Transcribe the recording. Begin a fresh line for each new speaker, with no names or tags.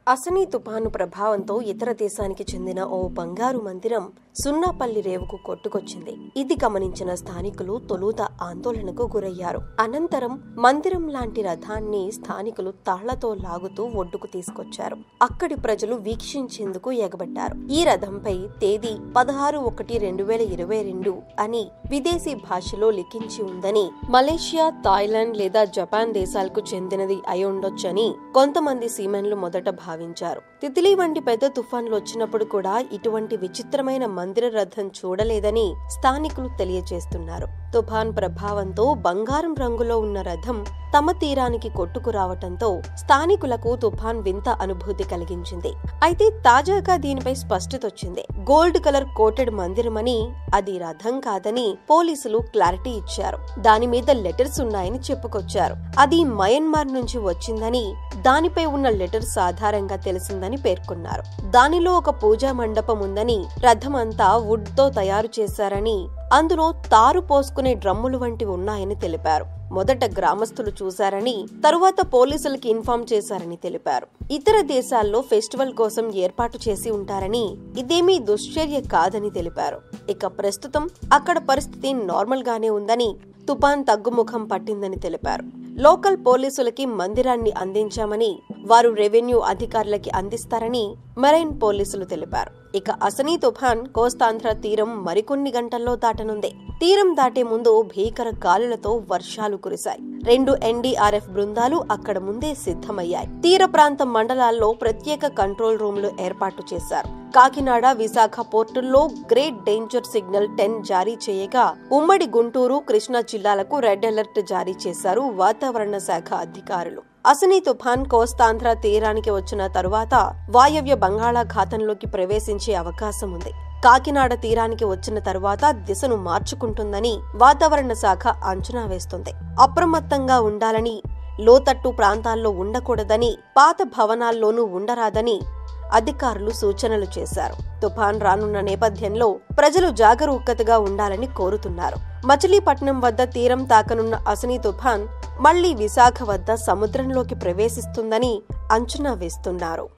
అసనీ తుపాను ప్రభావంతో ఇతర దేశానికి చెందిన ఓ బంగారు మందిరం సున్నాపల్లి రేవుకు కొట్టుకొచ్చింది ఇది గమనించిన స్థానికులు తొలుత ఆందోళనకు గురయ్యారు అనంతరం మందిరం లాంటి రథాన్ని స్థానికులు తాళ్లతో లాగుతూ ఒడ్డుకు తీసుకొచ్చారు అక్కడి ప్రజలు వీక్షించేందుకు ఎగబడ్డారు ఈ రథంపై తేదీ పదహారు ఒకటి రెండు వేల ఇరవై రెండు అని విదేశీ భాషలో లిఖించి ఉందని మలేషియా థాయిలాండ్ లేదా జపాన్ దేశాలకు చెందినది అయి ఉండొచ్చని కొంతమంది సీమెన్లు మొదట భావించారు తితిలి వంటి పెద్ద తుఫాన్లు వచ్చినప్పుడు కూడా ఇటువంటి విచిత్రమైన మందిర రథం చూడలేదని స్థానికులు తెలియజేస్తున్నారు తుఫాన్ ప్రభావంతో బంగారం రంగులో ఉన్న రథం తమ తీరానికి కొట్టుకురావటంతో స్థానికులకు తుఫాన్ వింత అనుభూతి కలిగించింది అయితే తాజాగా దీనిపై స్పష్టతొచ్చింది గోల్డ్ కలర్ కోటెడ్ మందిరమని అది రథం కాదని పోలీసులు క్లారిటీ ఇచ్చారు దాని మీద లెటర్స్ ఉన్నాయని చెప్పుకొచ్చారు అది మయన్మార్ నుంచి వచ్చిందని దానిపై ఉన్న లెటర్స్ ఆధారంగా తెలిసిందని పేర్కొన్నారు దానిలో ఒక పూజా మండపం ఉందని రథం అంతా వుడ్ తో తయారు చేశారని అందులో తారు పోసుకునే డ్రమ్ములు వంటివి ఉన్నాయని తెలిపారు మొదట గ్రామస్తులు చూశారని తరువాత పోలీసులకి ఇన్ఫార్మ్ చేశారని తెలిపారు ఇతర దేశాల్లో ఫెస్టివల్ కోసం ఏర్పాటు చేసి ఉంటారని ఇదేమీ దుశ్చర్య కాదని తెలిపారు ఇక ప్రస్తుతం అక్కడ పరిస్థితి నార్మల్ గానే ఉందని తుపాన్ తగ్గుముఖం పట్టిందని తెలిపారు లోకల్ పోలీసులకి మందిరాన్ని అందించామని వారు రెవెన్యూ అధికారులకి అందిస్తారని మెరైన్ పోలీసులు తెలిపారు ఇక అసనీ తుఫాన్ కోస్తాంధ్ర తీరం మరికొన్ని గంటల్లో దాటనుంది తీరం దాటే ముందు భీకర గాలులతో వర్షాలు కురిశాయి రెండు ఎన్డీఆర్ఎఫ్ బృందాలు అక్కడ ముందే సిద్ధమయ్యాయి తీర ప్రాంత మండలాల్లో ప్రత్యేక కంట్రోల్ రూమ్లు ఏర్పాటు చేశారు కాకినాడ విశాఖ పోర్టుల్లో గ్రేట్ డేంజర్ సిగ్నల్ టెన్ జారీ చేయగా ఉమ్మడి గుంటూరు కృష్ణా జిల్లాలకు రెడ్ అలర్ట్ జారీ చేశారు వాతావరణ శాఖ అధికారులు అసనీ తుఫాన్ కోస్తాంధ్ర తీరానికి వచ్చిన తరువాత వాయవ్య బంగాళాఖాతంలోకి ప్రవేశించే అవకాశం ఉంది కాకినాడ తీరానికి వచ్చిన తరువాత దిశను మార్చుకుంటుందని వాతావరణ శాఖ అంచనా వేస్తుంది అప్రమత్తంగా ఉండాలని లోతట్టు ప్రాంతాల్లో ఉండకూడదని పాత భవనాల్లోనూ ఉండరాదని అధికారులు సూచనలు చేశారు తుఫాన్ రానున్న నేపథ్యంలో ప్రజలు జాగరూకతగా ఉండాలని కోరుతున్నారు మచిలీపట్నం వద్ద తీరం తాకనున్న అసనీ తుఫాన్ మళ్లీ విశాఖ వద్ద సముద్రంలోకి ప్రవేశిస్తుందని అంచనా వేస్తున్నారు